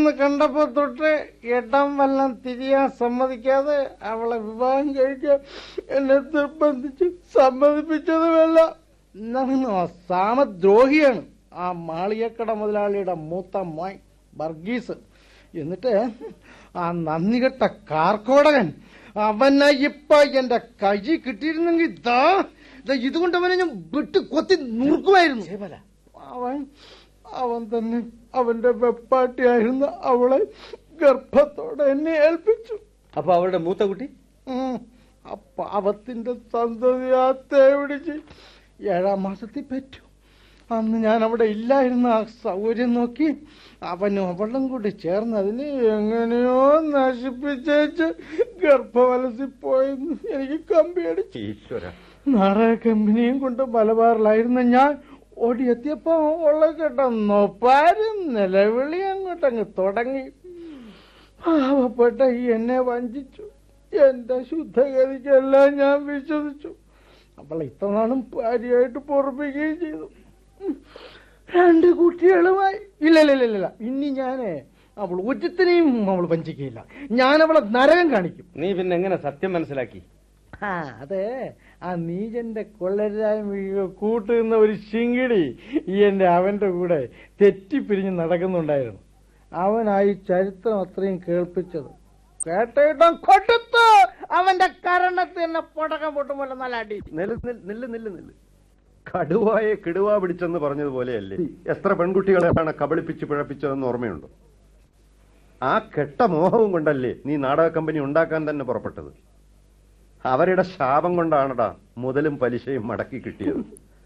എന്ന് കണ്ടപ്പോ തൊട്ട് ഇടം വല്ലം തിരിയാൻ സമ്മതിക്കാതെ അവളെ വിവാഹം കഴിക്കാൻ എന്നെ നിർബന്ധിച്ച് സമ്മതിപ്പിച്ചതുമല്ല എന്നാണ് ആ സാമദ്രോഹിയാണ് ആ മാളികക്കട മുതലാളിയുടെ മൂത്ത മോൻ വർഗീസ് എന്നിട്ട് ആ നന്ദികെട്ട കാർക്കോടകൻ അവനെ ഇപ്പൊ എന്റെ കൈ കിട്ടിയിരുന്നെങ്കിൽ ഇതാ ദാ ഇതുകൊണ്ട് അവനെ ഞാൻ വിട്ട് കൊത്തി നുറുക്കുമായിരുന്നു ജയബാല അവൻ അവൻ തന്നെ അവന്റെ വെപ്പാട്ടിയായിരുന്ന അവളെ ഗർഭത്തോടെ എന്നെ ഏൽപ്പിച്ചു അപ്പൊ അവളുടെ മൂത്ത കുട്ടി ഉം. ആ പാവത്തിന്റെ സന്തതി ആ തേവിടിച്ച് ഏഴാം മാസത്തിൽ പറ്റു അന്ന് ഞാൻ അവിടെ ഇല്ലായിരുന്ന ആ സൗകര്യം നോക്കി അവനും അവളും കൂടി ചേർന്ന് അതിനെ എങ്ങനെയോ നശിപ്പിച്ചേച്ച് ഗർഭവലസി പോയെന്ന് എനിക്ക് കമ്പിയടിച്ചു ഈശ്വര നാടക കമ്പനിയും കൊണ്ട് മലബാറിലായിരുന്ന ഞാൻ ഓടിയെത്തിയപ്പോ ഉള്ള കേട്ട നൊപ്പാരും നിലവിളി അങ്ങോട്ടങ്ങ് തുടങ്ങി പാവപ്പെട്ട ഈ എന്നെ വഞ്ചിച്ചു എന്റെ ശുദ്ധഗതിക്കെല്ലാം ഞാൻ വിശ്വസിച്ചു അവളെ ഇത്ര നാളും ഭാര്യയായിട്ട് പൊറപ്പിക്കുകയും ചെയ്തു ഉം. രണ്ട് കുട്ടികളുമായി ഇല്ല ഇല്ല ഇല്ല ഇല്ല ഇനി ഞാനേ അവൾ ഒറ്റത്തിനെയും അവൾ വഞ്ചിക്കുകയില്ല ഞാൻ അവളെ നരകം കാണിക്കും നീ പിന്നെ എങ്ങനെ സത്യം മനസ്സിലാക്കി ആ അതെ ആ നീജന്റെ കൊള്ളരായ്മ കൂട്ടുന്ന ഒരു ശിങ്കിടി ഈ എന്റെ അവന്റെ കൂടെ തെറ്റിപ്പിരിഞ്ഞ് നടക്കുന്നുണ്ടായിരുന്നു അവനായി ചരിത്രം അത്രയും കേൾപ്പിച്ചത് കേട്ടിട്ടും കൊടുത്തു അവന്റെ കരണത്ത് എന്നെ പൊടക്കം പൊട്ടുമ്പോൾ നല്ല അടി നില്ല് നില്ല് നില്ല് നില്ല് നില്ല് കടുവായെ കിടുവ പിടിച്ചെന്ന് പറഞ്ഞതുപോലെയല്ലേ എത്ര പെൺകുട്ടികളെയാണ് കബളിപ്പിച്ച് പിഴപ്പിച്ചതെന്ന് ഓർമ്മയുണ്ടോ ആ കെട്ട മോഹവും കൊണ്ടല്ലേ നീ നാടക കമ്പനി ഉണ്ടാക്കാൻ തന്നെ പുറപ്പെട്ടത് അവരുടെ ശാപം കൊണ്ടാണടാ മുതലും പലിശയും മടക്കി കിട്ടിയത്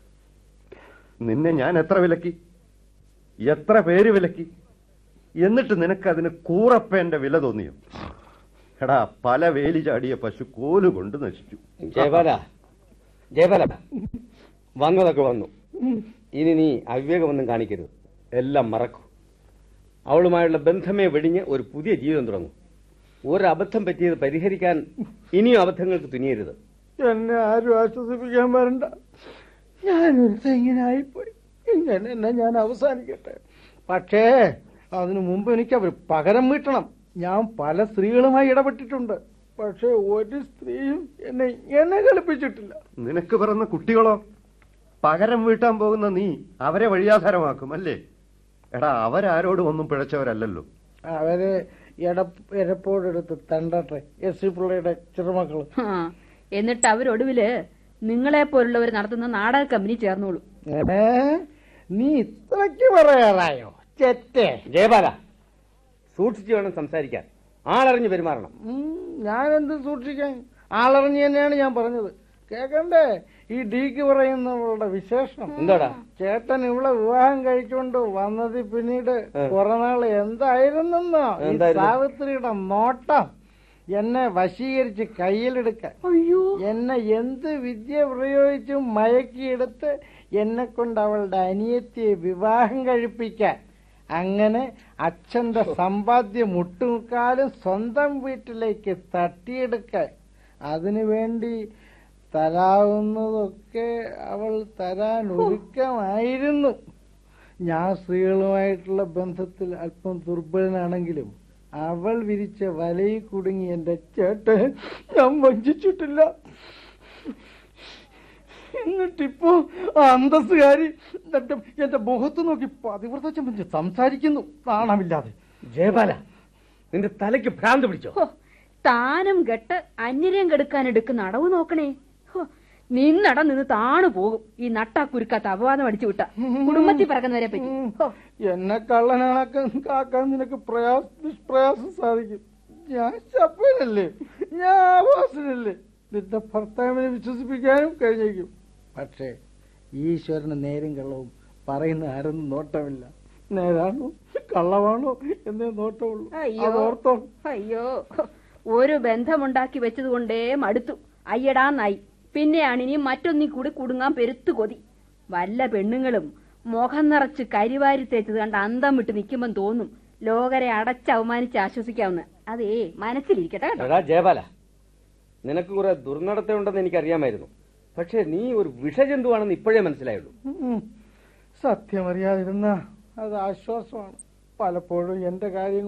നിന്നെ ഞാൻ എത്ര വിലക്കി എത്ര പേര് വിലക്കി എന്നിട്ട് നിനക്കതിന് കൂറപ്പേന്റെ വില തോന്നിയോ എടാ പല വേലി ചാടിയ പശു കോല് കൊണ്ട് നശിച്ചു ജയബാല ജയബാല വന്നതൊക്കെ വന്നു ഇനി നീ അവിവേകമൊന്നും കാണിക്കരുത് എല്ലാം മറക്കൂ അവളുമായുള്ള ബന്ധമേ വെടിഞ്ഞ് ഒരു പുതിയ ജീവിതം തുടങ്ങും ഒരു അബദ്ധം പറ്റിയത് പരിഹരിക്കാൻ ഇനിയും അബദ്ധങ്ങൾക്ക് തുനിയരുത് എന്നെ ആരും ആശ്വസിപ്പിക്കാൻ വരണ്ട ഞാനൊരു ഇങ്ങനെ ആയിപ്പോയി ഇങ്ങനെ എന്നെ ഞാൻ അവസാനിക്കട്ടെ പക്ഷേ അതിനു മുമ്പ് എനിക്ക് അവർ പകരം വീട്ടണം ഞാൻ പല സ്ത്രീകളുമായി ഇടപെട്ടിട്ടുണ്ട് പക്ഷെ ഒരു സ്ത്രീയും എന്നെ എന്നെ കളിപ്പിച്ചിട്ടില്ല നിനക്ക് പിറന്ന കുട്ടികളോ പകരം വീട്ടാൻ പോകുന്ന നീ അവരെ വഴിയാധാരമാക്കും അല്ലേ എടാ അവരാരോടും ഒന്നും പിഴച്ചവരല്ലല്ലോ അവര് എട എരപ്പോടെടുത്ത് തണ്ടട്ടെ എസ് സി പിള്ളയുടെ ചെറുമക്കള് ആ, എന്നിട്ട് അവരൊടുവില് നിങ്ങളെ പോലുള്ളവർ നടത്തുന്ന നാടക കമ്പനി ചേർന്നോളൂ ഏ? നീ ഇത്രയ്ക്ക് പറയാറായോ ചെറ്റേ ജയബാല സൂക്ഷിച്ചു വേണം സംസാരിക്കാൻ ആളറിഞ്ഞ് പെരുമാറണം ഉം, ഞാനെന്ത് സൂക്ഷിക്കാൻ ആളറിഞ്ഞ് തന്നെയാണ് ഞാൻ പറഞ്ഞത് കേക്കണ്ടേ ഈ ഡീക്ക് പറയുന്നവളുടെ വിശേഷം എന്താടാ ചേട്ടൻ ഇവിടെ വിവാഹം കഴിച്ചുകൊണ്ട് വന്നത് പിന്നീട് കുറെ നാള് എന്തായിരുന്നെന്നോ ഈ എന്തായിരുന്നു? സാവിത്രിയുടെ നോട്ടം എന്നെ വശീകരിച്ച് കയ്യിലെടുക്കാൻ അയ്യോ എന്നെ എന്ത് വിദ്യ പ്രയോഗിച്ചും മയക്കിയെടുത്ത് എന്നെ കൊണ്ട് അവളുടെ അനിയത്തിയെ വിവാഹം കഴിപ്പിക്കാൻ അങ്ങനെ അച്ഛന്റെ സമ്പാദ്യം മുട്ടുമുക്കാലും സ്വന്തം വീട്ടിലേക്ക് തട്ടിയെടുക്കാൻ അതിനുവേണ്ടി തരാവുന്നതൊക്കെ അവൾ തരാൻ ഒരുക്കമായിരുന്നു ഞാൻ സ്ത്രീകളുമായിട്ടുള്ള ബന്ധത്തിൽ അല്പം ദുർബലനാണെങ്കിലും അവൾ വിരിച്ച വലയിൽ കുടുങ്ങി എന്റെ ചേട്ടൻ ഞാൻ വഞ്ചിച്ചിട്ടില്ല എന്നിട്ടിപ്പോ ആ അന്തസ്സുകാരി എന്റെ എന്റെ മുഖത്ത് നോക്കി പതിവ്രത ചമ്മഞ്ച് സംസാരിക്കുന്നു നാണമില്ലാതെ ജയബാല നിന്റെ തലയ്ക്ക് ഭ്രാന്ത് പിടിച്ചോ ഹോ, താനും കെട്ട് അന്യരെയും കെടുക്കാൻ എടുക്കുന്ന അടവ് നോക്കണേ ഹോ, നിന്നട നിന്ന് താണു പോകും ഈ നട്ടാ കുരുക്കാത്ത അപവാദം അടിച്ചു വിട്ട കുടുംബത്തിൽ പറക്കുന്നവരെ പറ്റി ഹോ, എന്നെ കള്ളനാക്കാൻ കാക്കാൻ നിനക്ക് പ്രയാസ നിഷ്പ്രയാസം സാധിക്കും ഞാൻ ശപ്പനല്ലേ ഞാൻ ആവാസനല്ലേ നിന്റെ ഭർത്താവിനെ വിശ്വസിപ്പിക്കാനും കഴിഞ്ഞേക്കും പക്ഷേ ഈശ്വരന് നേരും കള്ളവും പറയുന്ന ആരൊന്നും നോട്ടമില്ല നേരാണോ കള്ളമാണോ എന്നേ നോട്ടമുള്ളൂ അയ്യോ അതോർത്തോ അയ്യോ ഹോ, ഒരു ബന്ധമുണ്ടാക്കി വെച്ചത് കൊണ്ടേ മടുത്തു അയ്യടാന്നായി പിന്നെയാണ് ഇനി മറ്റൊന്നി കൂടി കുടുങ്ങാൻ പെരുത്തു കൊതി വല്ല പെണ്ണുങ്ങളും മുഖം നിറച്ച് കരിവാരി തേച്ചത് കണ്ട് അന്തം വിട്ട് നിൽക്കുമ്പം തോന്നും ലോകരെ അടച്ച് അവമാനിച്ച് ആശ്വസിക്കാവുന്ന അതേ മനസ്സിലിരിക്കട്ടെ കേട്ടോ എടാ ജയബാല നിനക്ക് കുറെ ദുർനടത്തമുണ്ടെന്ന് എനിക്കറിയാമായിരുന്നു പക്ഷെ നീ ഒരു വിഷജന്തുവാണെന്ന് ഇപ്പോഴേ മനസ്സിലായുള്ളൂ ഉം. സത്യമറിയാതിരുന്ന അത് ആശ്വാസമാണ് പലപ്പോഴും എന്റെ കാര്യം